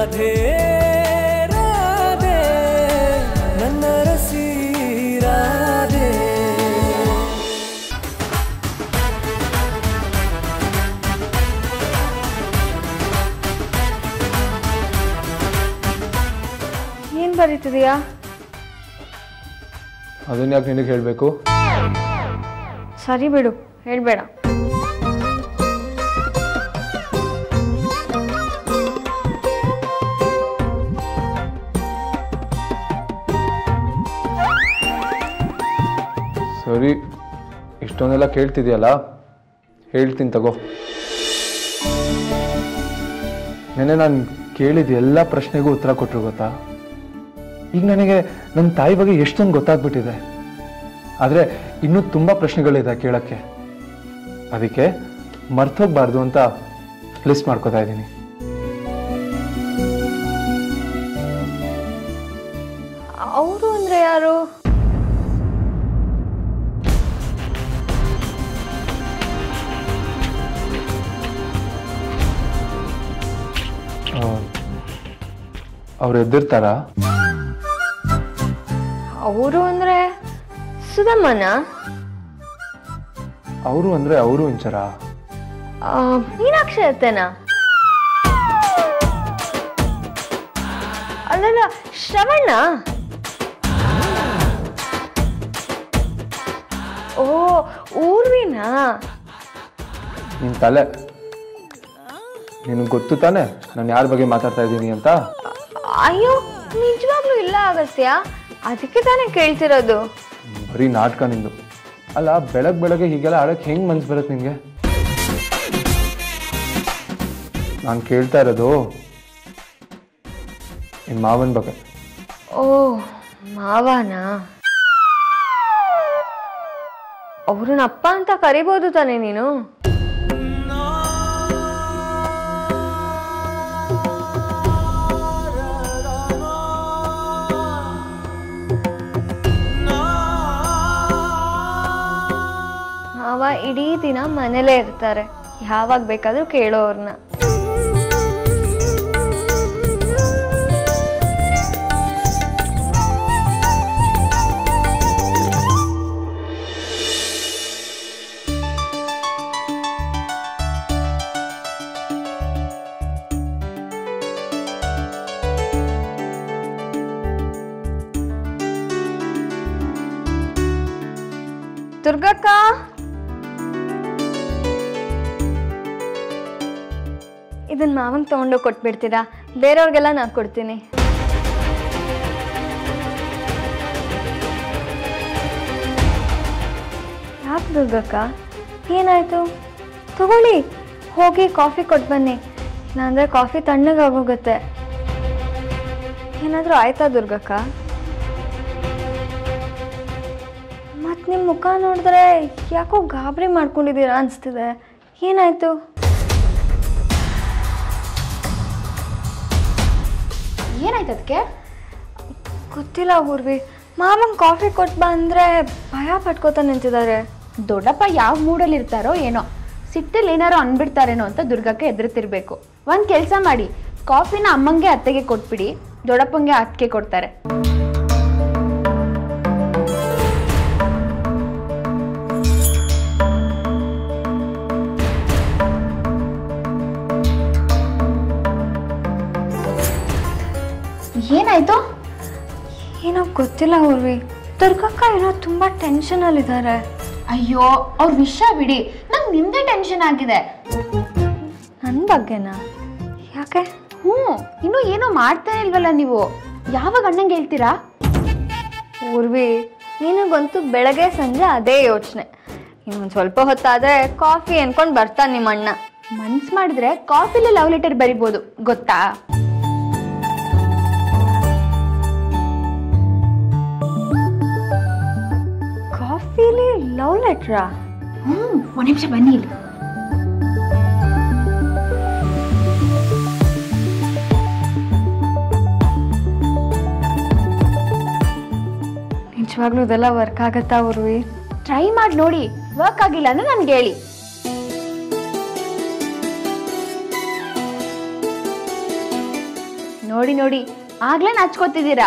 ರಾಧೆ ರಾಧೆ ನನ್ನ ರಸಿ ರಾಧೆ ಏನ್ ಬರೀತಿದೀಯಾ ಅದನ್ನ ಯಾಕೆ ನಿನಗೆ ಹೇಳಬೇಕು ಸರಿ ಬಿಡು ಹೇಳ್ಬೇಡ ಸರಿ ಇಷ್ಟೊಂದೆಲ್ಲ ಕೇಳ್ತಿದ್ಯಲ್ಲ ಹೇಳ್ತೀನಿ ತಗೋ ನೆನ್ನೆ ನಾನು ಕೇಳಿದ ಎಲ್ಲ ಪ್ರಶ್ನೆಗೂ ಉತ್ತರ ಕೊಟ್ಟರು ಗೊತ್ತಾ ಈಗ ನನಗೆ ನನ್ನ ತಾಯಿ ಬಗ್ಗೆ ಎಷ್ಟೊಂದು ಗೊತ್ತಾಗ್ಬಿಟ್ಟಿದೆ ಆದರೆ ಇನ್ನೂ ತುಂಬ ಪ್ರಶ್ನೆಗಳಿದೆ ಕೇಳೋಕ್ಕೆ ಅದಕ್ಕೆ ಮರ್ತೋಗ್ಬಾರ್ದು ಅಂತ ಲಿಸ್ಟ್ ಮಾಡ್ಕೋತಾ ಇದ್ದೀನಿ ಅವರು ಅಂದ್ರೆ ಯಾರು ಅವ್ರು ಎದ್ದಿರ್ತಾರ ಅವರು ಅಂದ್ರೆ ಸುಧಮ್ಮನ ಅವರು ಅಂದರೆ ಅವರು ಇಂಚರ ಆ, ಮೀನಾಕ್ಷಿ ಅತ್ತೆನಾ ಅಲ್ಲಲ್ಲ ಶ್ರವಣ ಓ ಊರ್ವಿನಾ ನಿನ್ನ ತಲೆ ನಿನಗೆ ಗೊತ್ತು ತಾನೆ ನಾನು ಯಾರ ಬಗ್ಗೆ ಮಾತಾಡ್ತಾ ಇದ್ದೀನಿ ಅಂತ ಅಯ್ಯೋ ನಿಜವಾಗ್ಲೂ ಇಲ್ಲ ಅಗಸ್ತ್ಯ ಅದಕ್ಕೆ ತಾನೇ ಕೇಳ್ತಿರೋದು ಬರೀ ನಾಟಕ ನಿಂದು ಅಲ್ಲ ಬೆಳಗ್ ಬೆಳಗ್ಗೆ ಹೀಗೆಲ್ಲ ಆಡಕ್ಕೆ ಹೆಂಗ್ ಮನ್ಸು ಬರುತ್ತೆ ನಿಂಗೆ ನಾನು ಕೇಳ್ತಾ ಇರೋದು ನಿಮ್ಮ ಮಾವನ ಬಗ್ಗೆ ಓ ಮಾವನ ಅವ್ರನ್ನ ಅಪ್ಪ ಅಂತ ಕರಿಬೋದು ತಾನೇ ನೀನು ಮಾವ ಇಡೀ ದಿನ ಮನೇಲೇ ಇರ್ತಾರೆ ಯಾವಾಗ ಬೇಕಾದ್ರೂ ಕೇಳೋರ್ನ ದುರ್ಗಕ್ಕ ಇದನ್ನ ಮಾವಂಗ್ ತಗೊಂಡು ಕೊಟ್ಬಿಡ್ತೀರಾ ಬೇರೆಯವ್ರಿಗೆಲ್ಲ ನಾನು ಕೊಡ್ತೀನಿ ಯಾಕೆ ದುರ್ಗಕ್ಕ ಏನಾಯ್ತು ತಗೊಳ್ಳಿ ಹೋಗಿ ಕಾಫಿ ಕೊಟ್ಟು ಬನ್ನಿ ಇಲ್ಲಾಂದ್ರೆ ಕಾಫಿ ತಣ್ಣಗಾಗೋಗುತ್ತೆ ಏನಾದರೂ ಆಯ್ತಾ ದುರ್ಗಕ್ಕ ಮತ್ತು ನಿಮ್ಮ ಮುಖ ನೋಡಿದ್ರೆ ಯಾಕೋ ಗಾಬರಿ ಮಾಡ್ಕೊಂಡಿದ್ದೀರಾ ಅನಿಸ್ತಿದೆ ಏನಾಯ್ತು ಏನಾಯ್ತು ಅದಕ್ಕೆ ಗೊತ್ತಿಲ್ಲ ಊರ್ವಿ ಮಾಮಂಗೆ ಕಾಫಿ ಕೊಟ್ಟು ಬಾ ಅಂದರೆ ಭಯ ಪಟ್ಕೋತಾ ನಿಂತಿದ್ದಾರೆ ದೊಡ್ಡಪ್ಪ ಯಾವ ಮೂಡಲ್ಲಿ ಇರ್ತಾರೋ ಏನೋ ಸಿಟ್ಟಲ್ಲಿ ಏನಾರೋ ಅನ್ಬಿಡ್ತಾರೇನೋ ಅಂತ ದುರ್ಗಕ್ಕೆ ಎದುರುತ್ತಿರ್ಬೇಕು ಒಂದು ಕೆಲಸ ಮಾಡಿ ಕಾಫಿನ ಅಮ್ಮಂಗೆ ಅತ್ತೆಗೆ ಕೊಟ್ಬಿಡಿ ದೊಡ್ಡಪ್ಪಂಗೆ ಅತ್ತಿಗೆ ಕೊಡ್ತಾರೆ ಏನಾಯ್ತು ಏನೋ ಗೊತ್ತಿಲ್ಲ ಊರ್ವಿ ದುರ್ಗಕ್ಕ ಏನೋ ತುಂಬ ಟೆನ್ಷನಲ್ಲಿದ್ದಾರೆ ಅಯ್ಯೋ ಅವ್ರ ವಿಷಯ ಬಿಡಿ ನಂಗೆ ನಿಮ್ದೇ ಟೆನ್ಷನ್ ಆಗಿದೆ ನನ್ನ ಬಗ್ಗೆನಾ ಯಾಕೆ ಹ್ಞೂ ಇನ್ನೂ ಏನೋ ಮಾಡ್ತಾನೆ ಇಲ್ವಲ್ಲ ನೀವು ಯಾವಾಗ ಅಣ್ಣಂಗೆ ಹೇಳ್ತೀರಾ ಊರ್ವಿ ನಿನಗಂತೂ ಬೆಳಗ್ಗೆ ಸಂಜೆ ಅದೇ ಯೋಚನೆ ಇನ್ನೊಂದು ಸ್ವಲ್ಪ ಹೊತ್ತಾದರೆ ಕಾಫಿ ಅನ್ಕೊಂಡು ಬರ್ತಾನೆ ನಿಮ್ಮ ಅಣ್ಣ ಮನ್ಸ್ ಮಾಡಿದ್ರೆ ಕಾಫಿಲಿ ಲವ್ ಲೆಟರ್ ಬರಿಬೋದು ಗೊತ್ತಾ ಕಾಫಿಲಿ ಲವ್ ಲೆಟ್ರಾ ಹ್ಞೂ ಒಂದು ನಿಮಿಷ ಬನ್ನಿ ಇಲ್ಲಿ ನಿಜವಾಗ್ಲೂ ಇದೆಲ್ಲ ವರ್ಕ್ ಆಗತ್ತಾ ಊರ್ವಿ ಟ್ರೈ ಮಾಡಿ ನೋಡಿ ವರ್ಕ್ ಆಗಿಲ್ಲ ಅಂದ್ರೆ ನನ್ಗೆ ಹೇಳಿ ನೋಡಿ ನೋಡಿ ಆಗ್ಲೇ ನಾಚ್ಕೋತಿದ್ದೀರಾ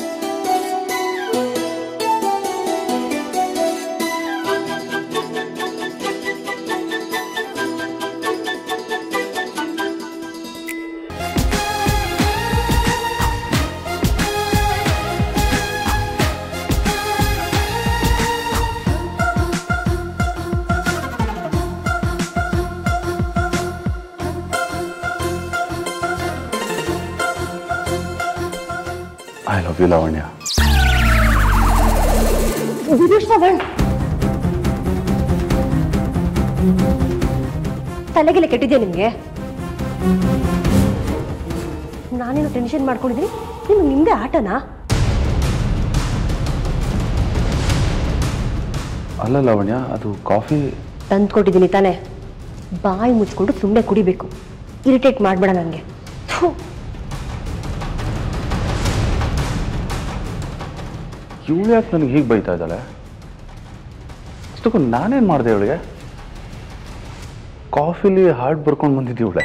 ಐ ಲವ್ ಯು ಲಾವಣ್ಯ ತಲೆಗೆಲ್ಲ ಕೆಟ್ಟಿದ್ಯಾ ನಿಮಗೆ ನಾನೇನು ಟೆನ್ಷನ್ ಮಾಡ್ಕೊಂಡಿದ್ದೀನಿ ನಿಮ್ಗೆ ನಿಮ್ದೇ ಆಟನಾ ಅಲ್ಲ ಲಾವಣ್ಯ ಅದು ಕಾಫಿ ತಂದ್ಕೊಟ್ಟಿದ್ದೀನಿ ತಾನೇ ಬಾಯಿ ಮುಚ್ಕೊಂಡು ಸುಮ್ಮನೆ ಕುಡಿಬೇಕು ಇರಿಟೇಟ್ ಮಾಡಬೇಡ ನನಗೆ ಇವಳು ಯಾಕೆ ನನಗೆ ಹೀಗೆ ಬೈತಾ ಇದ್ದಾಳೆ ಅಷ್ಟಕ್ಕೂ ನಾನೇನು ಮಾಡಿದೆ ಇವಳಿಗೆ ಕಾಫಿಲಿ ಹಾರ್ಟ್ ಬರ್ಕೊಂಡು ಬಂದಿದ್ದೆ ಇವಳೆ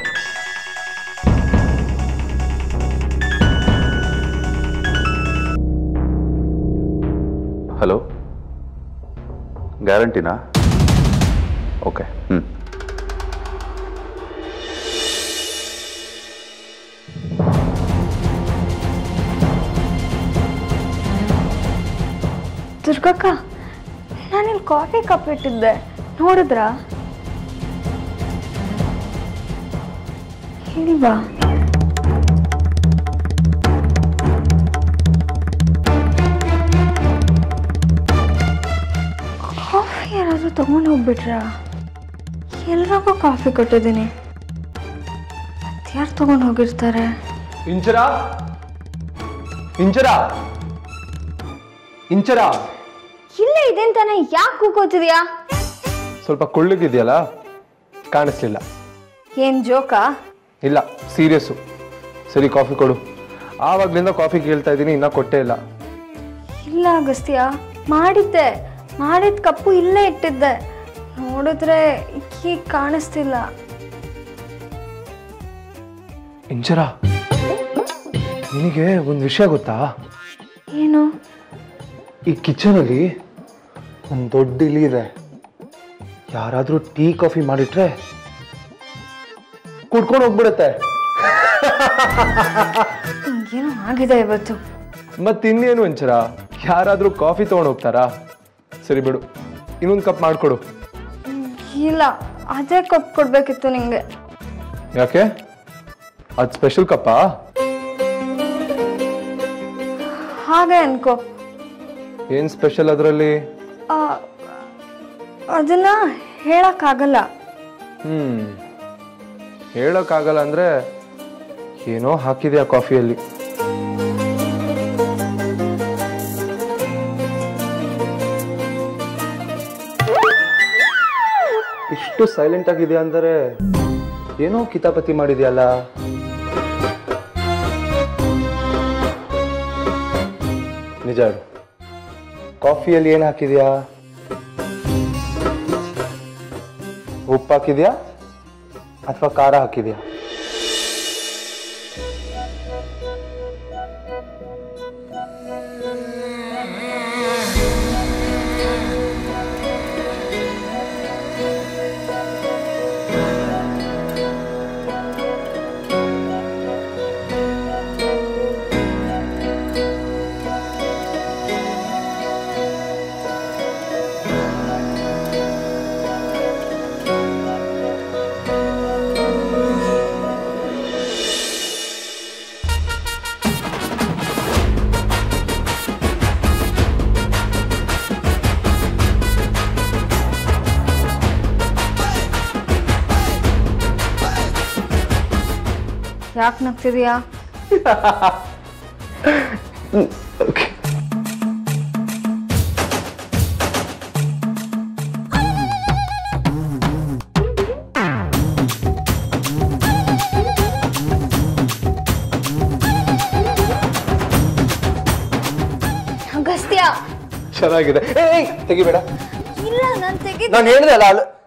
ಹಲೋ ಗ್ಯಾರಂಟಿನಾ ಓಕೆ ಹ್ಞೂ ದುರ್ಗಕ್ಕ ನಾನಿಲ್ಲಿ ಕಾಫಿ ಕಪ್ ಇಟ್ಟಿದ್ದೆ ನೋಡಿದ್ರಾ ಇಲ್ವಾ ಕಾಫಿ ಯಾರಾದ್ರೂ ತಗೊಂಡು ಹೋಗ್ಬಿಟ್ರಾ ಎಲ್ರಿಗೂ ಕಾಫಿ ಕೊಟ್ಟಿದ್ದೀನಿ ಯಾರು ತಗೊಂಡು ಹೋಗಿರ್ತಾರೆ ಇಂಚರ ಇಂಚರ ಇಂಚರ ಇಲ್ಲೇ ಇದೇನ್ ತಾನೆ ಯಾಕೆ ಕೂಕೋತಿದ್ಯಾ ಸ್ವಲ್ಪ ಕುಳ್ಳಗಿದೆಯಲ್ಲ ಕಾಣಿಸ್ಲಿಲ್ಲ ಏನ್ ಜೋಕಾ ಇಲ್ಲ ಸೀರಿಯಸ್ಸು ಸರಿ ಕಾಫಿ ಕೊಡು ಆವಾಗ್ಲಿಂದ ಕಾಫಿ ಕೇಳ್ತಾ ಇದ್ದೀನಿ ಇನ್ನೂ ಕೊಟ್ಟೇ ಇಲ್ಲ ಇಲ್ಲ ಅಗಸ್ತ್ಯ ಮಾಡಿದ್ದೆ ಮಾಡಿದ ಕಪ್ಪು ಇಲ್ಲೇ ಇಟ್ಟಿದ್ದೆ ನೋಡಿದ್ರೆ ಈಗ ಕಾಣಿಸ್ತಿಲ್ಲ ಇಂಚರ ನಿನಗೆ ಒಂದು ವಿಷಯ ಗೊತ್ತಾ ಏನು ಈ ಕಿಚನಲ್ಲಿ ಒಂದು ದೊಡ್ಡ ಇಲಿ ಇದೆ ಯಾರಾದರೂ ಟೀ ಕಾಫಿ ಮಾಡಿಟ್ರೆ ಕುಡ್ಕೊಂಡು ಹೋಗ್ಬಿಡುತ್ತೆ ಏನೋ ಆಗಿದೆ ಇವತ್ತು ಮತ್ತಿನ್ನೇನು ಇಂಚರ ಯಾರಾದರೂ ಕಾಫಿ ತೊಗೊಂಡು ಹೋಗ್ತಾರಾ ಸರಿ ಬಿಡು ಇನ್ನೊಂದು ಕಪ್ ಮಾಡಿಕೊಡು ಇಲ್ಲ ಅದೇ ಕಪ್ ಕೊಡ್ಬೇಕಿತ್ತು ನಿಂಗೆ ಯಾಕೆ ಅದು ಸ್ಪೆಷಲ್ ಕಪ್ಪಾ ಹಾಗೆ ಅನ್ಕೋ ಏನು ಸ್ಪೆಷಲ್ ಅದರಲ್ಲಿ ಆ, ಅದನ್ನ ಹೇಳಕ್ಕಾಗಲ್ಲ ಹ್ಮ್ ಹೇಳೋಕ್ಕಾಗಲ್ಲ ಅಂದ್ರೆ ಏನೋ ಹಾಕಿದ್ಯಾ ಕಾಫಿಯಲ್ಲಿ ಇಷ್ಟು ಸೈಲೆಂಟ್ ಆಗಿದೆ ಅಂದರೆ ಏನೋ ಕಿತಾಪತಿ ಮಾಡಿದ್ಯಲ್ಲ ನಿಜ ಹೇಳು ಕಾಫಿಯಲ್ಲಿ ಏನು ಹಾಕಿದ್ಯಾ ಉಪ್ಪು ಹಾಕಿದ್ಯಾ ಅಥವಾ ಖಾರ ಹಾಕಿದ್ಯಾ ಯಾಕೆ ನಗ್ತಿದ್ಯಾ ಅಗಸ್ತ್ಯ ಚೆನ್ನಾಗಿದೆ ಏಯ್ ತೆಗಿಬೇಡ ಇಲ್ಲ ನಾನು ತೆಗೆದು ನಾನು ಹೇಳಿದೆ ಅಲ್ಲ ಅಲ್ಲ